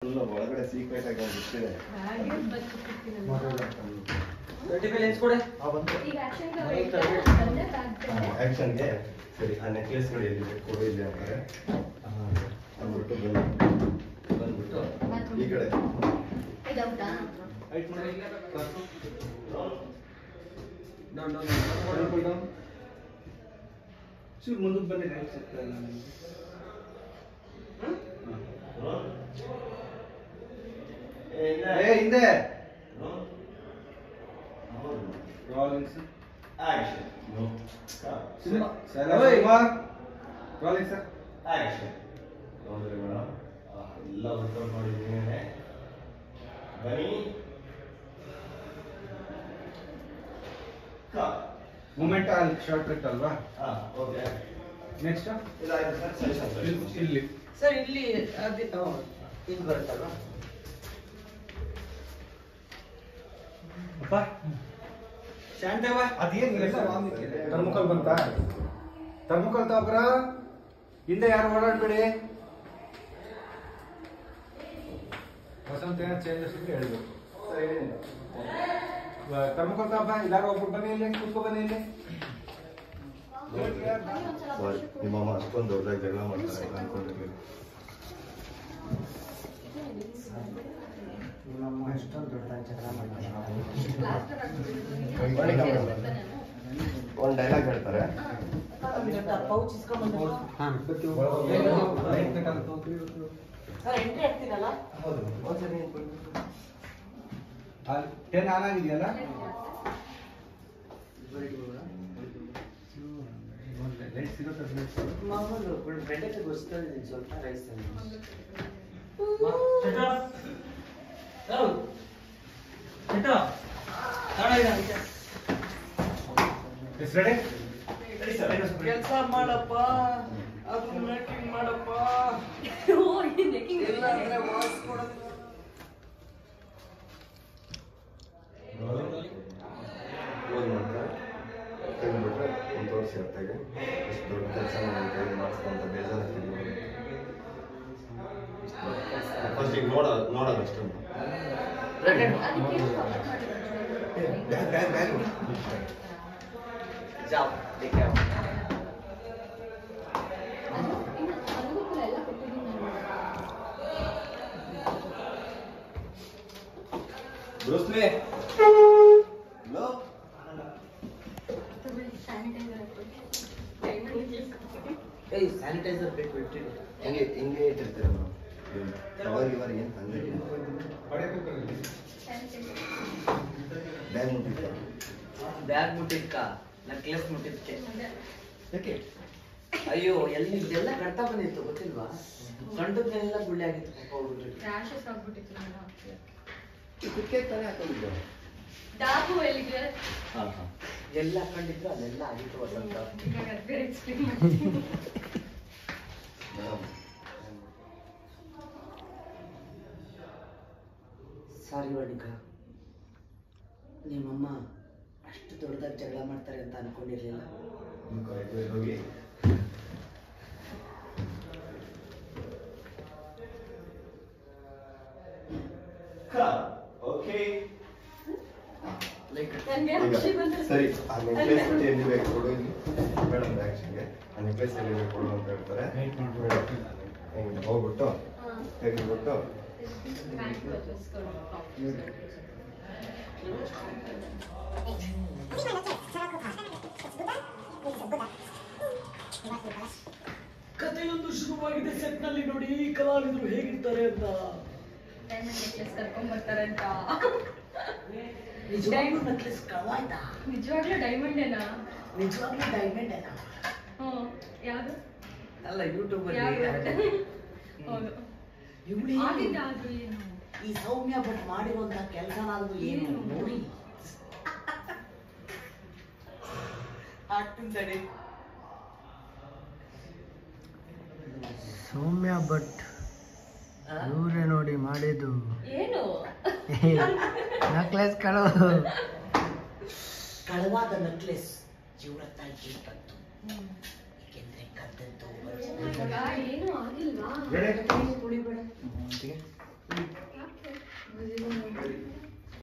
Full ಒಳಗಡೆ secret ಆಗಿ ಒಂದು ಇಟ್ಟಿದೆ ಹಾಗೆ ಬರ್ತಿರ್ತೀನಲ್ಲ. ವರ್ಟಿಕಲ್ ಲೆನ್ಸ್ ಕೊಡೆ ಈಗ action ಗೆ ಹೌದು, ಹೋಯ್ತಾ? target. ಬಂದೆ ಬಾಗ್ತೇನೆ. ಆಕ್ಷನ್ಗೆ ಸರಿ ಆ ನೆಕ್ಲೆಸ್ಗಳು ಎಲ್ಲಿದೆ ಕೊಡು ಇಲ್ಲಿ ಅಂತಾರೆ ಅಂದ್ಬಿಟ್ಟು ಬಂದು ಬಂದ್ಬಿಟ್ಟು ಈ ಕಡೆ ಇದು ಹೌದಾ? ಹೈಟ್ ಮಾಡಿ ಡೌನ್ ಡೌನ್ ಡೌನ್ ಚೂರು ಮುಂದಕ್ಕೆ ಬನ್ನಿ ರೈಟ್ ಸಿಗ್ತಾ ಇಲ್ಲ ನನಗೆ ಏ ಹಿಂದೆ rollings action cinema sir cinema rolling sir action ನೋಡಿದ್ರೆ ಮೇಡಮ್ ಎಲ್ಲ ವರ್ಕೌಟ್ ಮಾಡಿದ್ದೀನಿ ಬನ್ನಿ ಮೂಮೆಂಟ್ ಅಲ್ಲಿ ಶಾರ್ಟ್ ಕಟ್ ಅಲ್ವಾ ಹಾಂ ಓಕೆ ನೆಕ್ಸ್ಟ್ ಇದಾಯ್ತು ಸರ್ ಸೆಷನ್ ಇಲ್ಲಿ ಸರ್ ಇಲ್ಲಿ ಅದೇ ಇಲ್ಲಿ ಬರುತ್ತಲ್ವಾ ಅಪ್ಪ ಶಾಂತವ ಅದೇನಿಲ್ಲ ಥರ್ಮುಕಲ್ ಬಂತಾ ಥರ್ಮುಕಲ್ ತಾಬ್ರ ಹಿಂದೆ ಯಾರು ಓಡಾಡ್ಬೇಡಿ ವಸಂತ ಏನೋ ಚೇಂಜಸ್ ಇದ್ರೆ ಹೇಳ್ಬೇಕು ಥರ್ಮುಕಲ್ ತಾಪ ಇಲ್ಲಾರು ಹೋಗ್ಬಿಟ್ಟು ಬನ್ನಿ ಇಲ್ಲಿ ಕೂತ್ಕೊ ಬನ್ನಿ ಇಲ್ಲಿ ಸಾರಿ ನಿಮ್ಮಮ್ಮ ಅಷ್ಟೊಂದು ದೊಡ್ಡದಾಗಿ ಜಗಳ ಮಾಡ್ತಾರೆ ಅಂತ ಅನ್ಕೊಂಡಿರ್ಲಿಲ್ಲ Plaster ಹಾಕ್ಬಿಟ್ಟಿದ್ರು. ಬನ್ನಿ ಕಮ್ಮಿ. ಬರ್ತಾನೆ ನಾನು. ಒಂದು ಡೈಲಾಗ್ ಹೇಳ್ತಾರೆ ಪೌಚ್ ಇಸ್ಕೊಂಡ್ಬಂದು ಸರ್ ಎಂಟ್ರಿ ಆಗ್ತೀರಲ್ಲ ಹೌದು ಒಂದ್ಸರಿ ನಿಂತ್ಕೊಳ್ಳಿ. ಟೆನ್ ಆನ್ ಆಗಿದೆಯಲ್ಲ ಮಾಮೂಲು ಬೆಂಡೆಕಾಯಿ ಗೊಸ್ತಿದ್ದೀನಿ ಸ್ವಲ್ಪ ರೈಸ್ ಎಸ್ ರೆಡಿ ಕೆಲಸ ಮಾಡಪ್ಪ ಅದು ಮೇಕಿಂಗ್ ಮಾಡಪ್ಪ ಓ, ಈ necking ಇಲ್ಲ ಅಂದ್ರೆ ವಾಸ್ ಕೊಡೋದು ಕ್ಲೋಸ್ ಮಾಡ್ತಾರೆ ತೆಗೆದ್ಬಿಟ್ರೆ ಒಂದು ತೋರಿಸಿ ಅತ್ತಾಗೆ ಇಷ್ಟು ದೊಡ್ಡ ಕೆಲಸ ನನ್ನ ಕೈಲಿ ಮಾಡಿಸ್ಕೊಂತ ಬೇಜಾರಾಗ್ತಿದ್ವಿ ಫಸ್ಟ್ ಈಗ ನೋಡೋದು ನೋಡೋದು ಅಷ್ಟೇ ಅದಕ್ಕೆ ಏನು comment ಮಾಡಿದ್ರು? ಬ್ಯಾಗ್ ಬ್ಯಾಗ್ ಬ್ಯಾಗ್ ಜಾಬ್ ಲೇಕೆ ಅದು ಇನ್ನು ಅದಕ್ಕೂ ಕೂಡ ಎಲ್ಲ ಕೊಟ್ಟಿದ್ದೀನಿ ನಾನು. ಬ್ರೂಸ್ಲಿ ಲೋ ತಗೊಳ್ಳಿ, sanitizer ಹಾಕ್ಕೊಳ್ಳಿ. Diamond necklace ಕೊಡ್ತೀನಿ. ಏಯ್ ಸ್ಯಾನಿಟೈಸರ್ ಬೇಕು ಇಟ್ಟಿಡು ಹಿಂಗೆ ಹಿಂಗೆ ಇಟ್ಟಿರ್ತೀರ ಕವರ್ ಇವರ್ ಏನು ತಂದೆ Sanitizer. ಬ್ಯಾಗ್ ಮುಟ್ಟಿರ್ತಾರೆ ಬ್ಯಾಗ್ ಮುಟ್ಟಿದ್ಕ ನೆಕ್ಲೆಸ್ ಮುಟ್ಟಿದ್ಕೆ ಅದೇ. ಯಾಕೆ ಅಯ್ಯೋ ಎಲ್ಲಿ ಇದೆಲ್ಲ ಕಟ್ತಾ ಬಂದಿತ್ತು ಗೊತ್ತಿಲ್ವಾ ಕಂಡದ್ದೆಲ್ಲ ಗುಳ್ಳೆ ಆಗಿತ್ತು ಪಾಪ ಹುಡುಗರಿಗೆ Rashes ಆಗ್ಬಿಟ್ಟಿತ್ತು ನಾನು ಹಾಕ್ತಿದ್ದೆ. ಇದಕ್ಕೆ ತಾನೇ ಹಾಕೊಂಡಿದ್ದೆ ಡಾಬು ಎಲ್ಲಿಗೆ ಹಾಂ ಹಾಂ ಎಲ್ಲ ಹಾಕೊಂಡಿದ್ರು ಅಲ್ಲೆಲ್ಲ ಆಗಿತ್ತು ವಸಂತ ಇವಾಗ ಅದ್ ಬೇರೆ explain ಮಾಡ್ತೀನಿ. ಮೇಡಮ್ ಸಾರಿ ವರ್ಣಿಕ ನಿಮ್ಮಮ್ಮ ಅಷ್ಟು ದೊಡ್ಡದಾಗಿ ಜಗಳ ಮಾಡ್ತಾರೆ ಅಂತ ಅನ್ಕೊಂಡಿರ್ಲಿಲ್ಲ ಹೋಗಿ ಓಕೆ ಲೈಕ್ ನನ್ಗೆ ಖುಷಿ ಬಂತು. ಸರಿ ಆ ನೆಕ್ಲೆಸ್ ಎಲ್ಲಿ ಬೇಕು ಕೊಡು ಇಲ್ಲಿ ಮೇಡಮ್ ಆ್ಯಕ್ಷನ್ಗೆ ಆ ನೆಕ್ಲೆಸ್ ಎಲ್ಲಿ ಬೇಕು ಕೊಡು ಅಂತ ಹೇಳ್ತಾರೆ ಹಿಂಗೆ ಹೋಗ್ಬಿಟ್ಟು ಹಾ. ತೆಗೆದ್ಬಿಟ್ಟು Bank purchase ಕೊಡು. ಕಥೆಯೊಂದು ಶುರುವಾಗಿದೆ ಸೆಟ್ ನಲ್ಲಿ ನೋಡಿ ಕಲಾವಿದರು ಹೇಗಿರ್ತಾರೆ ಅಂತ Diamond necklace ಕರ್ಕೊಂಡ್ ಬರ್ತಾರಂತ ನಿಜವಾಗ್ಲೂ ನೆಕ್ಲೆಸ್ ಕಳವಾಯ್ತಾ ನಿಜವಾಗ್ಲೂ ಡೈಮಂಡ್ ಏನಾ ನಿಜವಾಗ್ಲೂ ಡೈಮಂಡ್ ಹ್ಮ್ ಯಾವ್ದು ಅಲ್ಲ ಯೂಟ್ಯೂಬ್ ಯಾವ್ದು ಅಲ್ಲಿ ಹೌದು ಇವಳು ಆಗಿದ್ದ ಅದು ಏನು ಈ ಸೌಮ್ಯ ಭಟ್ ಮಾಡಿರುವಂತ ಕೆಲಸನಾದ್ರು ಏನು ಏನು? ನೋಡಿ ಆಗ್ತೀನಿ ತಡಿ ಸೌಮ್ಯ ಭಟ್ ಆ? ಇವರೇ ನೋಡಿ ಮಾಡಿದ್ದು ಏನು ನಕ್ಲೆಸ್ ಕಳು ಕಳವಾದ ನೆಕ್ಲೆಸ್ ಇವರ ತಾಯಿ ಕತ್ತು ಏಕೆಂದ್ರೆ ಕದ್ದದ್ದು ಇವಾಗ ಏನು ಆಗಿಲ್ವಾ ಬೇಡ ತುಳಿಬೇಡ ಒಟ್ಟಿಗೆ